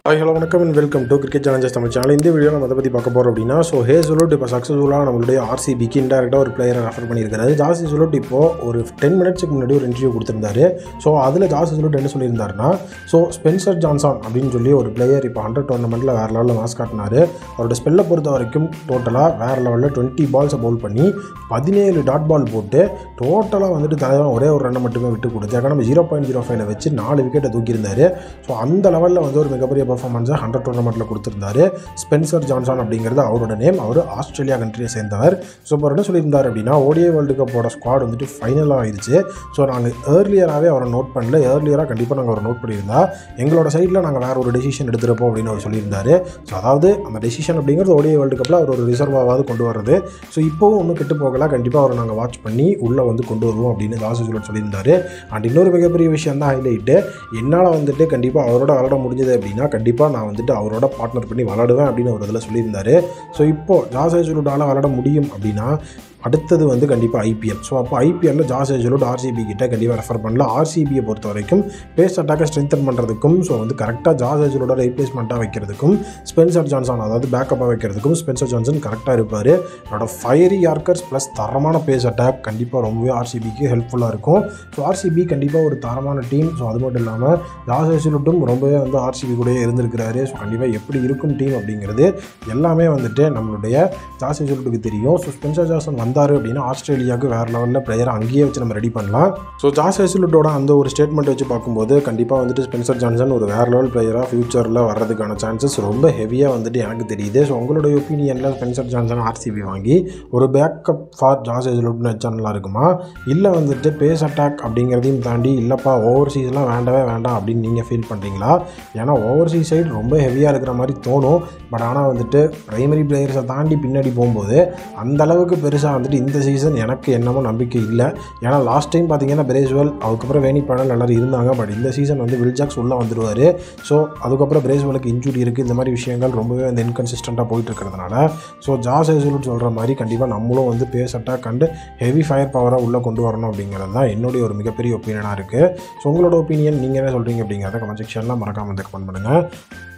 hi hello வணக்கம் and welcome to cricket challenges Tamil channel இந்த video நம்ம அதை பற்றி பார்க்க போகிறோம் அப்படின்னா ஸோ ஹே சுலோட் இப்போ சக்ஸஸ்ஃபுல்லாக நம்மளுடைய ஆர்சிபிக்கு இன்டெரக்டாக ஒரு பிளேயரை ரெஃபர் பண்ணியிருக்காரு ஜாசி சுலோட் இப்போ ஒரு டென் மினிட்ஸ்க்கு முன்னாடி ஒரு இன்டர்வியூ கொடுத்துருந்தாரு ஸோ அதில் ஜாசி சுலோட் என்ன சொல்லியிருந்தாருன்னா ஸோ ஸ்பென்சர் ஜான்சான் அப்படின்னு சொல்லி ஒரு பிளேயர் இப்போ ஹண்ட்ரட் டோர்னமெண்ட்டில் வேறு லெவலில் மாஸ் காட்டினாரு அவரோட ஸ்பெல்லை பொறுத்த வரைக்கும் டோட்டலாக வேறு லெவலில் டுவெண்ட்டி பால்ஸை பவுல் பண்ணி பதினேழு டாட் பால் போட்டு டோட்டலாக வந்துட்டு தலைவன் ஒரே ஒரு ரன்னை மட்டுமே விட்டு கொடுத்து ஏன்னா நம்ம ஜீரோ பாயிண்ட் ஜீரோ ஃபைவ்ல வச்சு நாலு விக்கெட்டை தூக்கியிருந்தாரு ஸோ அந்த லெவலில் வந்து ஒரு மிகப்பெரிய பர்ஃபார்மன்ஸை ஹண்ட்ரட் டோர்னமெண்ட்டில் கொடுத்துருந்தாரு ஸ்பென்சர் ஜான்சான் அப்படிங்கிறது அவரோட நேம் அவர் ஆஸ்திரேலியா கண்ட்ரியை சேர்ந்தவர் ஸோ இப்போ அவர் என்ன சொல்லியிருந்தார் அப்படின்னா ஓடிஐ வேர்ல்டு கப்போட ஸ்குவாட் வந்துட்டு ஃபைனலாக ஆயிடுச்சு ஸோ நாங்கள் ஏர்லியராகவே அவரை நோட் பண்ணல ஏர்லியராக கண்டிப்பாக நாங்கள் அவரை நோட் பண்ணியிருந்தா எங்களோட சைடில் நாங்கள் வேறு ஒரு டெசிஷன் எடுத்துருப்போம் அப்படின்னு அவர் சொல்லியிருந்தாரு ஸோ அதாவது அந்த டெசிஷன் அப்படிங்கிறது ஓடிஐ வேர்ல்டு கப்பில் அவர் ஒரு ரிசர்வாவது கொண்டு வர்றது ஸோ இப்போவும் ஒன்றும் கெட்டு போகல கண்டிப்பாக அவரை நாங்கள் வாட்ச் பண்ணி உள்ளே வந்து கொண்டு வருவோம் அப்படின்னு தாசு சொல்லட் சொல்லியிருந்தாரு அண்ட் இன்னொரு மிகப்பெரிய விஷயம் தான் ஹைலைட்டு என்னால் வந்துட்டு கண்டிப்பாக அவரோட விளாட முடிஞ்சது அப்படின்னா கண்டிப்பாக நான் வந்துட்டு அவரோட பார்ட்னர் பண்ணி விளாடுவேன் அப்படின்னு ஒரு இதில் சொல்லியிருந்தாரு ஸோ இப்போது ஜாஸ் ஏஜுலுடால் விளாட முடியும் அப்படின்னா அடுத்தது வந்து கண்டிப்பாக ஐபிஎல் ஸோ அப்போ ஐபிஎல்லில் ஜாஸ் ஏஜுலோட் ஆர்சிபி கிட்ட கண்டிப்பாக ரெஃபர் பண்ணல ஆர்சிபியை பொறுத்த வரைக்கும் பேஸ் அட்டாக்கை ஸ்ட்ரென்தன் பண்ணுறதுக்கும் ஸோ வந்து கரெக்டாக ஜாஸ் ஏஜுலோட ரீப்ளேஸ்மெண்ட்டாக வைக்கிறதுக்கும் ஸ்பென்சர் ஜான்சன் அதாவது பேக்கப்பாக வைக்கிறதுக்கும் ஸ்பென்சர் ஜான்சன் கரெக்டாக இருப்பார் அவரோட ஃபயரி யார்க்கர்ஸ் ப்ளஸ் தரமான பேஸ் அட்டாக் கண்டிப்பாக ரொம்பவே ஆர்சிபிக்கு ஹெல்ப்ஃபுல்லாக இருக்கும் ஸோ ஆர்சிபி கண்டிப்பாக ஒரு தரமான டீம் ஸோ அது மட்டும் இல்லாமல் ஜாஸ் ஏஜுலோட்டும் ரொம்பவே வந்து ஆர்சிபி கூடயே இருந்திருக்கிறாரு ஸோ கண்டிப்பாக எப்படி இருக்கும் டீம் அப்படிங்கிறது எல்லாமே வந்துட்டு நம்மளுடைய ஜாஸ் ஏஜுலோட்டுக்கு தெரியும் ஸோ ஸ்பென்சர் ஜான்சன் வந்தார் அப்படின்னா ஆஸ்திரேலியாவுக்கு வேறு லெவலில் பிளேயரை அங்கேயே வச்சு நம்ம ரெடி பண்ணலாம் ஸோ ஜாஸ் ஏஜுலோட்டோட அந்த ஒரு ஸ்டேட்மெண்ட் வச்சு பார்க்கும்போது கண்டிப்பாக வந்துட்டு ஸ்பென்சர் ஜான்சன் ஒரு வேறு லெவல் பிளேயராக ஃபியூச்சரில் வர்றதுக்கான சான்சஸ் ரொம்ப ஹெவியாக வந்துட்டு எனக்கு தெரியுது ஸோ உங்களுடைய ஒப்பீனியனில் ஸ்பென்சர் ஜான்சன் ஆர்சிபி வாங்கி ஒரு பேக்கப் ஃபார் ஜாஸ் ஏஜுலோட்னு வச்சா நல்லா இருக்குமா இல்லை வந்துட்டு பேஸ் அட்டாக் அப்படிங்கிறதையும் தாண்டி இல்லைப்பா ஓவர்சீஸ்லாம் வேண்டவே வேண்டாம் அப்படின்னு நீங்கள் ஃபீல் பண்ணுறீங்களா ஏன்னா ஓவர்சீஸ் சைடு ரொம்ப ஹெவியாக இருக்கிற மாதிரி தோணும் பட் ஆனால் வந்துட்டு ப்ரைமரி பிளேயர்ஸை தாண்டி பின்னாடி போகும்போது அந்த அளவுக்கு பெருசாக வந்துட்டு இந்த சீசன் எனக்கு என்னமோ நம்பிக்கை இல்லை ஏன்னா லாஸ்ட் டைம் பார்த்தீங்கன்னா பிரேஸ்வெல் அதுக்கப்புறம் வேணி படல் எல்லாரும் இருந்தாங்க பட் இந்த சீசன் வந்து வில்ஜாக்ஸ் உள்ளே வந்துடுவார் ஸோ அதுக்கப்புறம் பிரேஸ்வெலுக்கு இன்ஜுரி இருக்குது இந்த மாதிரி விஷயங்கள் ரொம்பவே வந்து இன்கன்சிஸ்டண்ட்டாக போயிட்டு இருக்கிறதுனால ஸோ ஜாஸ் ஏசுலுட் சொல்கிற மாதிரி கண்டிப்பாக நம்மளும் வந்து பேஸ் அட்டாக் கண்டு ஹெவி ஃபயர் பவராக உள்ளே கொண்டு வரணும் அப்படிங்கிறது தான் என்னுடைய ஒரு மிகப்பெரிய ஒப்பீனியனாக இருக்குது ஸோ உங்களோட ஒப்பீனியன் நீங்கள் என்ன சொல்கிறீங்க அப்படிங்கிறத கமெண்ட் செக்ஷனில் மறக்காமல் வந்து கமெண்ட் பண்ணுங்கள்